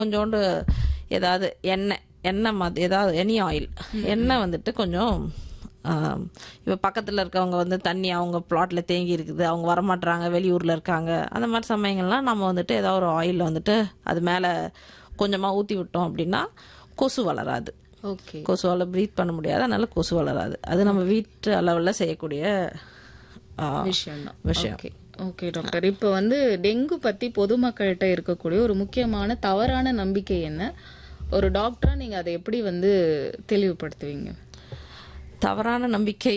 கொஞ்சோண்டு ஏதாவது எண்ணெய் எண்ணெய் மாதிரி ஏதாவது எனி ஆயில் எண்ணெய் வந்துட்டு கொஞ்சம் இப்போ பக்கத்தில் இருக்கவங்க வந்து தண்ணி அவங்க பிளாட்டில் தேங்கி இருக்குது அவங்க வரமாட்றாங்க வெளியூரில் இருக்காங்க அந்த மாதிரி சமயங்கள்லாம் நம்ம வந்துட்டு ஏதாவது ஒரு ஆயிலில் வந்துட்டு அது மேலே கொஞ்சமாக ஊற்றி விட்டோம் அப்படின்னா கொசு வளராது ஓகே கொசுவால் ப்ரீத் பண்ண முடியாது அதனால கொசு வளராது அது நம்ம வீட்டு அளவில் செய்யக்கூடிய ஆ, விஷயம் தான் விஷயம். ஓகே ஓகே டாக்டர் இப்போ வந்து டெங்கு பத்தி பொதுமக்கள்கிட்ட இருக்கக்கூடிய ஒரு முக்கியமான தவறான நம்பிக்கை என்ன ஒரு டாக்டரா நீங்க அதை எப்படி வந்து தெளிவுபடுத்துவீங்க தவறான நம்பிக்கை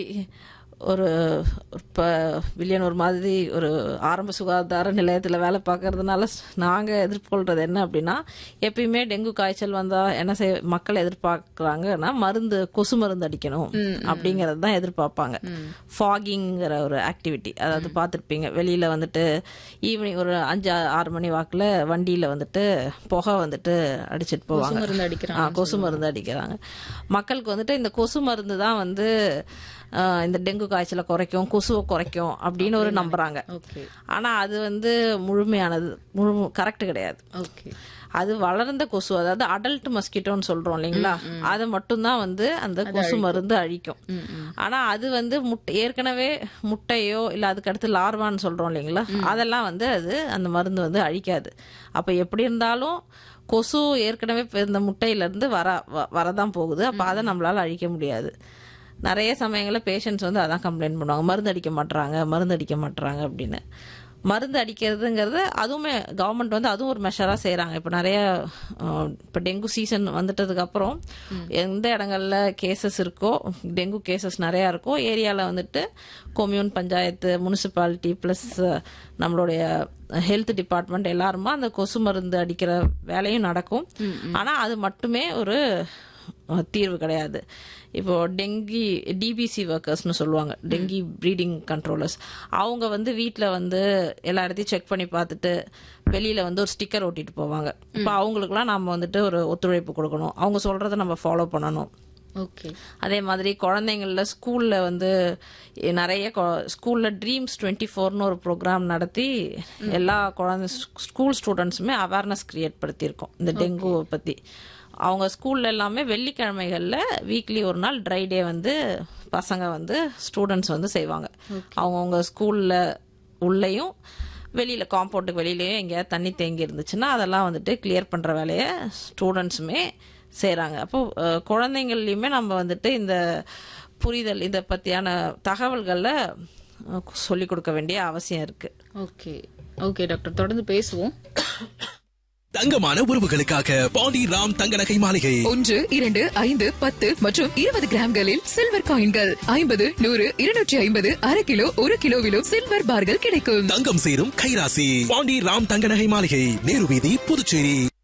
ஒரு இப்போ வில்லியன் ஒரு மாதிரி ஒரு ஆரம்ப சுகாதார நிலையத்தில் வேலை பார்க்கறதுனால நாங்கள் எதிர்கொள்கிறது என்ன அப்படின்னா எப்பயுமே டெங்கு காய்ச்சல் வந்தால் என்ன செய்ய மக்கள் எதிர்பார்க்குறாங்கன்னா மருந்து கொசு மருந்து அடிக்கணும் அப்படிங்கிறது தான் எதிர்பார்ப்பாங்க ஃபாகிங்கிற ஒரு ஆக்டிவிட்டி அதாவது பார்த்துருப்பீங்க வெளியில் வந்துட்டு ஈவினிங் ஒரு அஞ்சு ஆறு மணி வாக்கில் வண்டியில் வந்துட்டு புகை வந்துட்டு அடிச்சிட்டு போவாங்க மருந்து அடிக்கிறாங்க ஆ, கொசு மருந்து அடிக்கிறாங்க மக்களுக்கு வந்துட்டு இந்த கொசு மருந்து தான் வந்து ஆ, இந்த டெங்கு காய்ச்சலை குறைக்கும் கொசுவை குறைக்கும் அப்படின்னு ஒரு நம்புறாங்க ஓகே ஆனா அது வந்து முழுமையானது முழு கரெக்ட் கிடையாது ஓகே அது வளர்ந்த கொசு அதாவது அடல்ட் மஸ்கிட்டோன்னு சொல்றோம் இல்லைங்களா அதை மட்டும்தான் வந்து அந்த கொசு மருந்து அழிக்கும் ஆனா அது வந்து முட்டை ஏற்கனவே முட்டையோ இல்ல அதுக்கு அடுத்து லார்வான்னு சொல்றோம் இல்லைங்களா அதெல்லாம் வந்து அது அந்த மருந்து வந்து அழிக்காது அப்ப எப்படி இருந்தாலும் கொசு ஏற்கனவே இப்ப இந்த முட்டையில இருந்து வர வ- வரதான் போகுது அப்ப அதை நம்மளால அழிக்க முடியாது நிறைய சமயங்களில் பேஷண்ட்ஸ் வந்து அதான் கம்ப்ளைண்ட் பண்ணுவாங்க மருந்து அடிக்க மாட்றாங்க மருந்து அடிக்க மாட்றாங்க அப்படின்னு மருந்து அடிக்கிறதுங்கிறது அதுவுமே கவர்மெண்ட் வந்து அதுவும் ஒரு மெஷராக செய்கிறாங்க இப்போ நிறைய இப்போ டெங்கு சீசன் வந்துட்டதுக்கு அப்புறம் எந்த இடங்கள்ல கேசஸ் இருக்கோ டெங்கு கேசஸ் நிறையா இருக்கோ ஏரியாவில் வந்துட்டு கொம்யூன் பஞ்சாயத்து முனிசிபாலிட்டி ப்ளஸ் நம்மளுடைய ஹெல்த் டிபார்ட்மெண்ட் எல்லாருமா அந்த கொசு மருந்து அடிக்கிற வேலையும் நடக்கும் ஆனால் அது மட்டுமே ஒரு அஹ், தீர்வு கிடையாது இப்போ டெங்கி டிபிசி ஒர்க்கர்ஸ்னு சொல்லுவாங்க டெங்கி ப்ரீடிங் கண்ட்ரோலர்ஸ் அவங்க வந்து வீட்டில் வந்து எல்லா இடத்தையும் செக் பண்ணி பார்த்துட்டு வெளியில வந்து ஒரு ஸ்டிக்கர் ஒட்டிட்டு போவாங்க இப்போ அவங்களுக்குலாம் நம்ம வந்துட்டு ஒரு ஒத்துழைப்பு கொடுக்கணும் அவங்க சொல்றதை நம்ம ஃபாலோ பண்ணணும் ஓகே அதே மாதிரி குழந்தைங்கள ஸ்கூல்ல வந்து நிறைய ஸ்கூல்ல ட்ரீம்ஸ் டுவெண்ட்டி ஃபோர்னு ஒரு ப்ரோக்ராம் நடத்தி எல்லா குழந்தை ஸ்கூல் ஸ்டூடெண்ட்ஸுமே அவேர்னஸ் கிரியேட் படுத்தியிருக்கோம் இந்த டெங்கு பத்தி அவங்க ஸ்கூல்ல எல்லாமே வெள்ளிக்கிழமைகள்ல வீக்லி ஒரு நாள் ட்ரை டே வந்து பசங்க வந்து ஸ்டூடெண்ட்ஸ் வந்து செய்வாங்க அவங்கவுங்க ஸ்கூல்ல உள்ளேயும் வெளியில காம்பவுண்டுக்கு வெளியிலயும் எங்கேயாவது தண்ணி தேங்கி இருந்துச்சுன்னா அதெல்லாம் வந்துட்டு கிளியர் பண்ற வேலையை ஸ்டூடெண்ட்ஸுமே செய்றாங்க அப்போ அஹ், குழந்தைங்கள்லயுமே நம்ம வந்துட்டு இந்த புரிதல் இதை பத்தியான தகவல்களை அஹ், சொல்லிக் கொடுக்க வேண்டிய அவசியம் இருக்கு ஓகே ஓகே டாக்டர் தொடர்ந்து பேசுவோம் தங்கமான உறவுகளுக்காக பாண்டி ராம் தங்க நகை மாளிகை ஒன்று இரண்டு ஐந்து பத்து மற்றும் இருபது கிராம்களில் சில்வர் காயின்கள் ஐம்பது நூறு இருநூற்றி ஐம்பது அரை கிலோ ஒரு கிலோவிலும் சில்வர் பார்கள் கிடைக்கும் தங்கம் சேரும் கைராசி பாண்டி ராம் தங்க நகை மாளிகை நேரு வீதி புதுச்சேரி